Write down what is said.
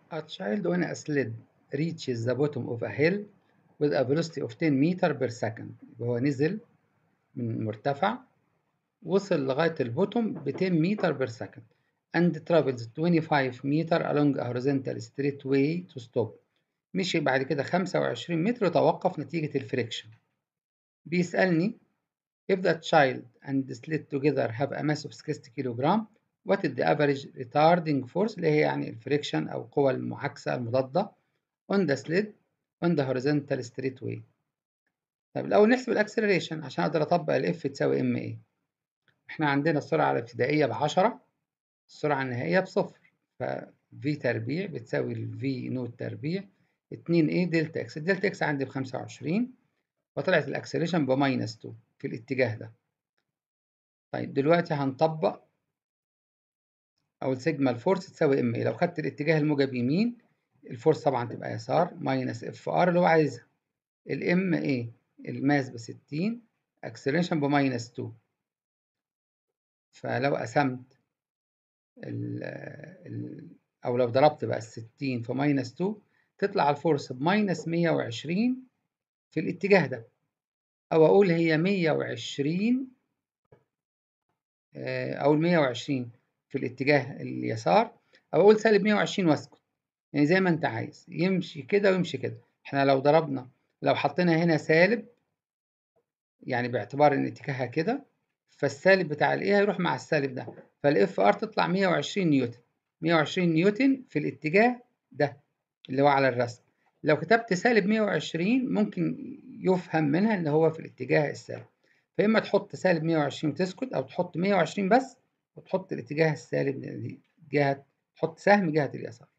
A child on a sled reaches the bottom of a hill with a velocity of 10 meter per second يبقى هو نزل من مرتفع وصل لغاية البوتوم ب 10 متر بير سكند and travels 25 meter along a horizontal straight way to stop مشي بعد كده 25 متر وتوقف نتيجة الفريكشن بيسألني if the child and the sled together have a mass of 60 كيلوغرام what is the average retarding force اللي هي يعني الفريكشن أو قوى المعاكسة المضادة on the sled on the horizontal straight way طب الأول نحسب الأكسلريشن عشان أقدر أطبق الإف تساوي إم إيه إحنا عندنا السرعة الابتدائية بعشرة السرعة النهائية بصفر ف v تربيع بتساوي ال v نوت تربيع 2 a دلتا اكس الدلتا اكس عندي بخمسة وعشرين وطلعت الأكسلريشن بماينس 2 في الاتجاه ده طيب دلوقتي هنطبق أو السيجما الفورس تساوي ام اي لو خدت الاتجاه الموجب يمين الفورس طبعا تبقى يسار ماينس اف ار اللي هو عايزها الام اي الماس ب 60 اكسلريشن بماينس 2 فلو قسمت ال ال او لو ضربت بقى ال 60 في ماينس 2 تطلع الفورس بماينس 120 في الاتجاه ده او اقول هي 120 او ال 120 في الاتجاه اليسار او اقول سالب 120 واسكت يعني زي ما انت عايز يمشي كده ويمشي كده احنا لو ضربنا لو حطينا هنا سالب يعني باعتبار ان اتجاهها كده فالسالب بتاع الايه هيروح مع السالب ده فالاف ار تطلع 120 نيوتن 120 نيوتن في الاتجاه ده اللي هو على الرسم لو كتبت سالب 120 ممكن يفهم منها ان هو في الاتجاه السالب فاما تحط سالب 120 وتسكت او تحط 120 بس وتحط الاتجاه السالب جهه تحط سهم جهه اليسار